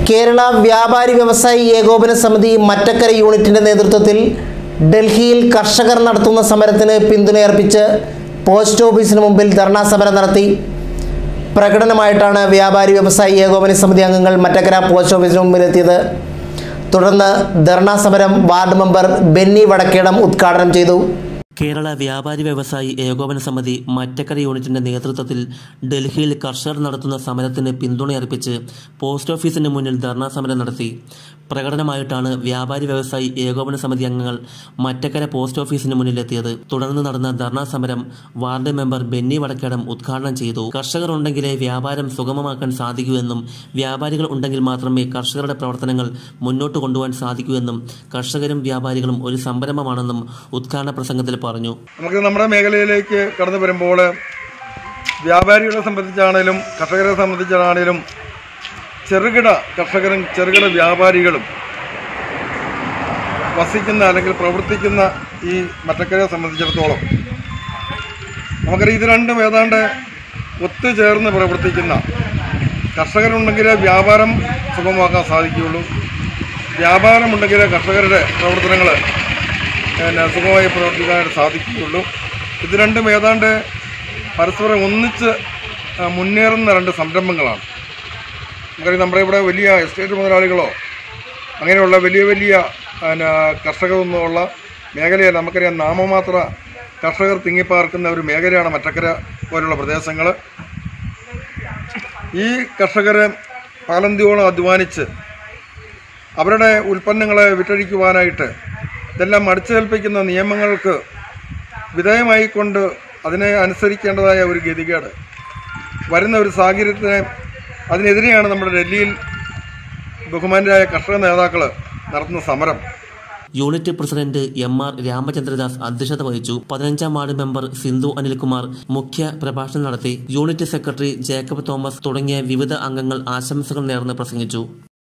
കേരള വ്യാപാരി വ്യവസായി ഏകോപന സമിതി മറ്റക്കര യൂണിറ്റിന്റെ നേതൃത്വത്തിൽ ഡൽഹിയിൽ കർഷകർ നടത്തുന്ന സമരത്തിന് പിന്തുണയർപ്പിച്ച് പോസ്റ്റ് ഓഫീസിന് മുമ്പിൽ ധർണാ സമരം നടത്തി പ്രകടനമായിട്ടാണ് വ്യാപാരി വ്യവസായി ഏകോപന സമിതി അംഗങ്ങൾ മറ്റക്കര പോസ്റ്റ് ഓഫീസിന് മുമ്പിലെത്തിയത് തുടർന്ന് ധർണാ സമരം വാർഡ് മെമ്പർ ബെന്നി വടക്കേടം ഉദ്ഘാടനം ചെയ്തു കേരള വ്യാപാരി വ്യവസായി ഏകോപന സമിതി മറ്റക്കര യൂണിറ്റിന്റെ നേതൃത്വത്തിൽ ഡൽഹിയിൽ കർഷകർ നടത്തുന്ന സമരത്തിന് പിന്തുണയർപ്പിച്ച് പോസ്റ്റ് ഓഫീസിന് മുന്നിൽ ധർണാ സമരം നടത്തി പ്രകടനമായിട്ടാണ് വ്യാപാരി വ്യവസായി ഏകോപന സമിതി അംഗങ്ങൾ മറ്റക്കര പോസ്റ്റ് ഓഫീസിന് മുന്നിലെത്തിയത് തുടർന്ന് നടന്ന ധർണാ സമരം വാർഡ് മെമ്പർ ബെന്നി വടക്കേടം ഉദ്ഘാടനം ചെയ്തു കർഷകർ ഉണ്ടെങ്കിലേ വ്യാപാരം സുഗമമാക്കാൻ സാധിക്കൂ എന്നും വ്യാപാരികൾ ഉണ്ടെങ്കിൽ മാത്രമേ കർഷകരുടെ പ്രവർത്തനങ്ങൾ മുന്നോട്ട് കൊണ്ടുപോകാൻ സാധിക്കൂ എന്നും കർഷകരും വ്യാപാരികളും ഒരു സംരംഭമാണെന്നും ഉദ്ഘാടന പ്രസംഗത്തിൽ പറഞ്ഞു നമുക്ക് നമ്മുടെ മേഖലയിലേക്ക് കടന്നു വരുമ്പോൾ വ്യാപാരികളെ സംബന്ധിച്ചാണേലും കർഷകരെ സംബന്ധിച്ചാണേലും ചെറുകിട കർഷകരും ചെറുകിട വ്യാപാരികളും വസിക്കുന്ന അല്ലെങ്കിൽ പ്രവർത്തിക്കുന്ന ഈ മറ്റക്കരയെ സംബന്ധിച്ചിടത്തോളം നമുക്കറിയാം ഇത് രണ്ടും ഏതാണ്ട് ഒത്തുചേർന്ന് പ്രവർത്തിക്കുന്ന കർഷകരുണ്ടെങ്കിലേ വ്യാപാരം സുഗമമാക്കാൻ സാധിക്കുകയുള്ളൂ വ്യാപാരമുണ്ടെങ്കിലേ കർഷകരുടെ പ്രവർത്തനങ്ങൾ പിന്നെ സുഖമായി പ്രവർത്തിക്കാനായിട്ട് സാധിക്കുകയുള്ളൂ ഇത് രണ്ടും ഏതാണ്ട് പരസ്പരം ഒന്നിച്ച് ആ, മുന്നേറുന്ന രണ്ട് സംരംഭങ്ങളാണ് നമുക്കറിയാം നമ്മുടെ ഇവിടെ വലിയ എസ്റ്റേറ്റ് മുതലാളികളോ അങ്ങനെയുള്ള വലിയ വലിയ പിന്നെ കർഷകരൊന്നുമുള്ള മേഖലയല്ല നമുക്കറിയാം നാമമാത്ര കർഷകർ തിങ്ങിപ്പാർക്കുന്ന ഒരു മേഖലയാണ് മറ്റക്കര പോലുള്ള പ്രദേശങ്ങൾ ഈ കർഷകർ പാലന്തിയോളം അധ്വാനിച്ച് അവരുടെ ഉൽപ്പന്നങ്ങളെ വിറ്റഴിക്കുവാനായിട്ട് ഇതെല്ലാം അടിച്ചേൽപ്പിക്കുന്ന നിയമങ്ങൾക്ക് വിധേയമായിക്കൊണ്ട് അതിനെ അനുസരിക്കേണ്ടതായ ഒരു ഗതികേട് വരുന്ന ഒരു സാഹചര്യത്തിനെ അതിനെതിരെയാണ് നമ്മുടെ ഡൽഹിയിൽ ബഹുമാനരായ കർഷക നേതാക്കൾ നടത്തുന്ന സമരം unit president M R Ramachandradas അധ്യക്ഷത വഹിച്ചു പതിനഞ്ചാം വാർഡ് മെമ്പർ സിന്ധു അനിൽകുമാർ മുഖ്യ പ്രഭാഷണം നടത്തി യൂണിറ്റ് സെക്രട്ടറി ജേക്കബ് തോമസ് തുടങ്ങിയ വിവിധ അംഗങ്ങൾ ആശംസകൾ നേർന്ന് പ്രസംഗിച്ചു